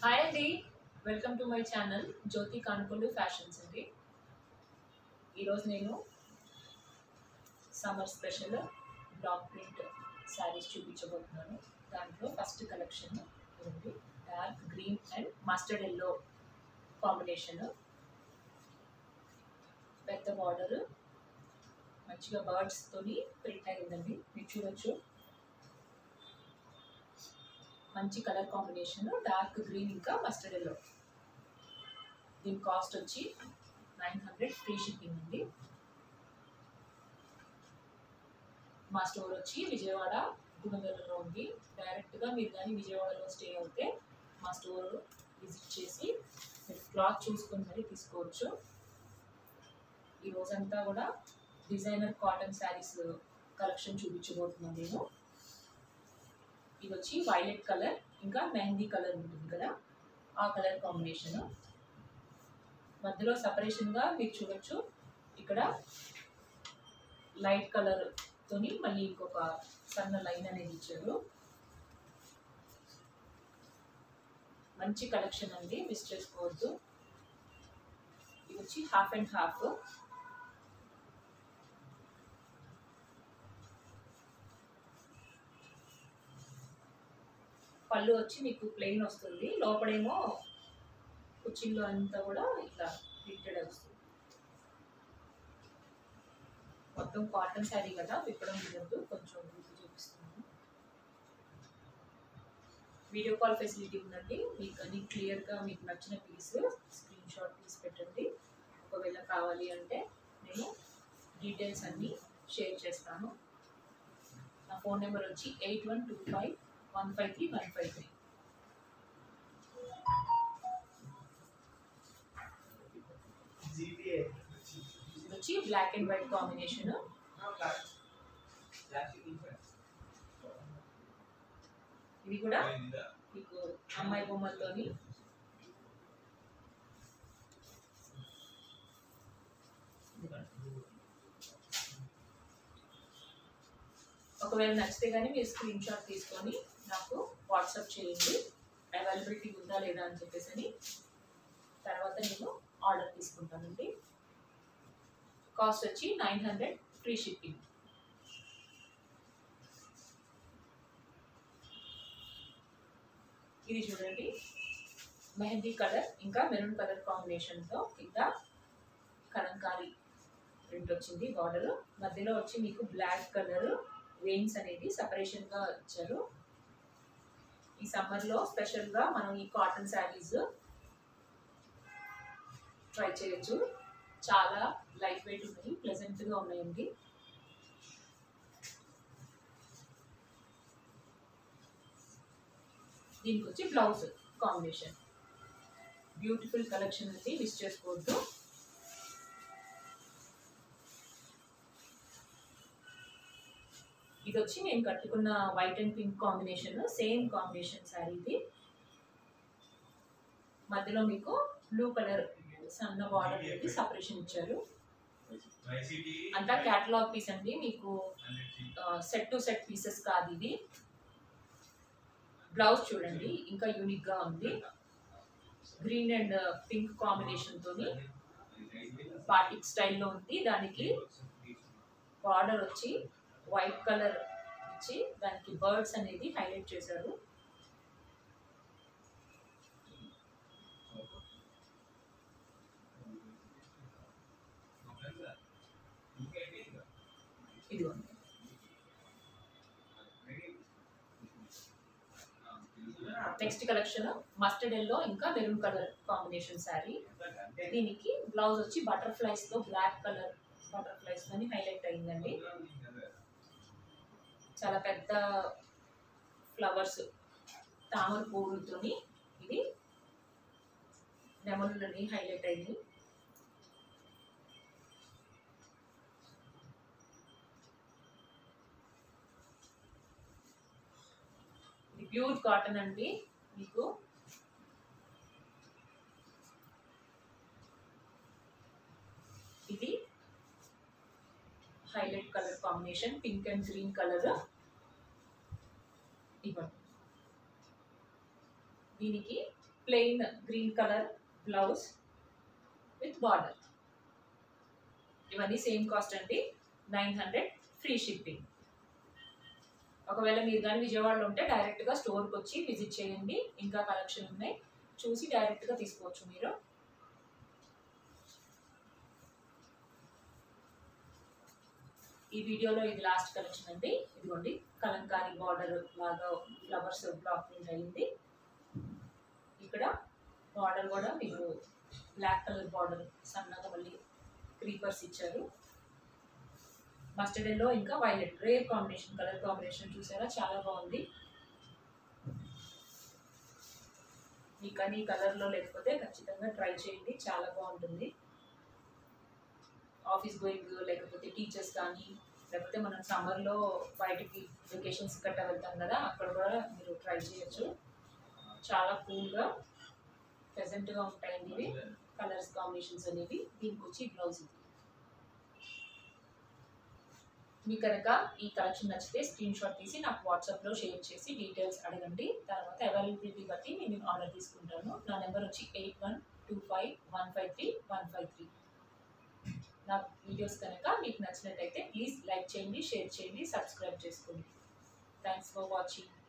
hi అండి welcome to my channel Jyothi Kanukonda fashions అండి ఈరోజు నేను summer special block print saris చూపించబోతున్నాను దాంట్లో ఫస్ట్ కలెక్షన్ ఉంది dark green and mustard yellow combination పెద్ద బార్డర్ మంచిగా బర్డ్స్ తోని ప్రింట్ అయిందండి మీరు చూడొచ్చు మంచి కలర్ కాంబినేషన్ డార్క్ గ్రీన్ ఇంకా మస్టర్డ్ ఎల్లో దీని కాస్ట్ వచ్చి నైన్ హండ్రెడ్ ఫ్రీ షిప్పింగ్ అండి మా స్టోర్ వచ్చి విజయవాడ గుణగలలో ఉంది డైరెక్ట్గా మీరు కానీ విజయవాడలో స్టే అవుతే మా స్టోర్ విజిట్ చేసి మీరు క్లాత్ చూసుకొని మరీ తీసుకోవచ్చు ఈ రోజంతా కూడా డిజైనర్ కాటన్ శారీస్ కలెక్షన్ చూపించబోతున్నాను నేను ఇది వచ్చి వైలెట్ కలర్ ఇంకా మెహందీ కలర్ ఉంటుంది కదా ఆ కలర్ కాంబినేషన్ మధ్యలో సపరేషన్గా మీరు చూడొచ్చు ఇక్కడ లైట్ కలర్ తోని మళ్ళీ ఇంకొక సన్న లైన్ అనేది ఇచ్చారు మంచి కలెక్షన్ అండి మిస్ చేసుకోవద్దు ఇది వచ్చి హాఫ్ అండ్ హాఫ్ పళ్ళు వచ్చి మీకు ప్లెయిన్ వస్తుంది లోపడేమో కుచ్చిళ్ళు అంతా కూడా ఇట్లా ప్రింటెడ్ వస్తుంది మొత్తం కాటన్ శారీ కదా విప్పడం కుదరదు కొంచెం గుర్తు చూపిస్తున్నాను వీడియో కాల్ ఫెసిలిటీ ఉందండి మీకు అని క్లియర్గా మీకు నచ్చిన పీస్ స్క్రీన్ షాట్ తీసి పెట్టండి ఒకవేళ కావాలి అంటే నేను డీటెయిల్స్ అన్నీ షేర్ చేస్తాను నా ఫోన్ నెంబర్ వచ్చి eight one two five one five three one five three GPay ఇది వచ్చి బ్లాక్ అండ్ వైట్ కాంబినేషన్ ఇది కూడా మీకు అమ్మాయి బొమ్మలతోని ఒకవేళ నచ్చితే కానీ మీరు స్క్రీన్ షాట్ తీసుకొని నాకు వాట్సాప్ చేయండి అవైలబిలిటీ ఉందా లేదా అని చెప్పేసి అని తర్వాత నేను ఆర్డర్ తీసుకుంటానండి కాస్ట్ వచ్చి నైన్ హండ్రెడ్ ఫ్రీ షిప్పింగ్ ఇది చూడండి మెహందీ కలర్ ఇంకా మెరూన్ కలర్ కాంబినేషన్తో కింద కలంకారీ ప్రింట్ వచ్చింది బార్డర్ మధ్యలో వచ్చి మీకు బ్లాక్ కలర్ వెయిన్స్ అనేది సపరేషన్గా ఇచ్చారు ఈ సమ్మర్లో స్పెషల్గా మనం ఈ కాటన్ శారీస్ ట్రై చేయొచ్చు చాలా లైట్ వెయిట్ ఉన్నాయి ప్లెజెంట్గా ఉన్నాయండి దీనికి వచ్చి బ్లౌజ్ కాంబినేషన్ బ్యూటిఫుల్ కలెక్షన్ అండి మిస్ చేసుకోవద్దు ఇది వచ్చి నేను కట్టుకున్న white and pink combination same combination sari ఇది మధ్యలో మీకు బ్లూ కలర్ సన్న బార్డర్ పెట్టి సపరేషన్ ఇచ్చారు అంతా క్యాటలాగ్ పీస్ అండి మీకు సెట్ టు సెట్ పీసెస్ కాదు ఇది బ్లౌజ్ చూడండి ఇంకా యూనిక్ గా ఉంది గ్రీన్ అండ్ పింక్ కాంబినేషన్ తోని బాటిక్ స్టైల్లో ఉంది దానికి బార్డర్ వచ్చి వైట్ కలర్ ఇచ్చి దానికి బర్డ్స్ అనేది హైలైట్ చేశారు ఇది ఉంది నెక్స్ట్ కలెక్షన్ మస్టర్డ్ ఎల్లో ఇంకా మెరూన్ కలర్ కాంబినేషన్ శారీ దీనికి బ్లౌజ్ వచ్చి బటర్ఫ్లైస్ తో బ్లాక్ కలర్ బటర్ఫ్లైస్ తోని హైలైట్ అయిందండి చాలా పెద్ద ఫ్లవర్స్ తామర పువ్వులతోని ఇది నెమలులని హైలైట్ అయింది ఇది ప్యూర్ కాటన్ అండి మీకు ఇది highlight colour combination pink and green colour ఇవ్వండి దీనికి plain green colour blouse with border ఇవన్నీ సేమ్ కాస్ట్ అండి నైన్ హండ్రెడ్ ఫ్రీ షిప్పింగ్ ఒకవేళ మీరు కానీ విజయవాడలో ఉంటే డైరెక్ట్గా స్టోర్కి వచ్చి విజిట్ చేయండి ఇంకా కలెక్షన్ ఉన్నాయి చూసి డైరెక్ట్గా తీసుకోవచ్చు మీరు ఈ వీడియోలో ఇది లాస్ట్ కలెక్షన్ అండి ఇదిగోండి కలంకారీ బార్డర్ లాగా ఫ్లవర్స్ బ్లాక్ ప్రింట్ అయింది ఇక్కడ బార్డర్ కూడా మీకు బ్లాక్ కలర్ బార్డర్ సన్నగా మళ్ళీ క్రీపర్స్ ఇచ్చారు మస్టర్డ్ ఎల్లో ఇంకా violet rare combination colour combination చూసారా చాలా బాగుంది మీకు కానీ ఈ కలర్లో లేకపోతే ఖచ్చితంగా ట్రై చేయండి చాలా బాగుంటుంది ఆఫీస్ గోయింగ్ లేకపోతే టీచర్స్ కానీ లేకపోతే మనం సమ్మర్లో బయటికి వెకేషన్స్ గట్టా వెళ్తాం కదా అక్కడ కూడా మీరు ట్రై చేయొచ్చు చాలా కూల్గా ప్రెజెంట్గా ఉంటాయండి ఇవి కలర్స్ కాంబినేషన్స్ అనేవి దీనికి వచ్చి బ్లౌజ్ ఇది మీకు కనుక ఈ కలెక్షన్ నచ్చితే స్క్రీన్ షాట్ తీసి నాకు వాట్సాప్లో షేర్ చేసి డీటెయిల్స్ అడగండి తర్వాత అవైలబిలిటీ బట్టి నేను ఆర్డర్ తీసుకుంటాను నా నెంబర్ వచ్చి eight one two five one five three one five three నా వీడియోస్ కనుక మీకు నచ్చినట్టయితే ప్లీజ్ లైక్ చేయండి షేర్ చేయండి సబ్స్క్రైబ్ చేసుకోండి థ్యాంక్స్ ఫర్ వాచింగ్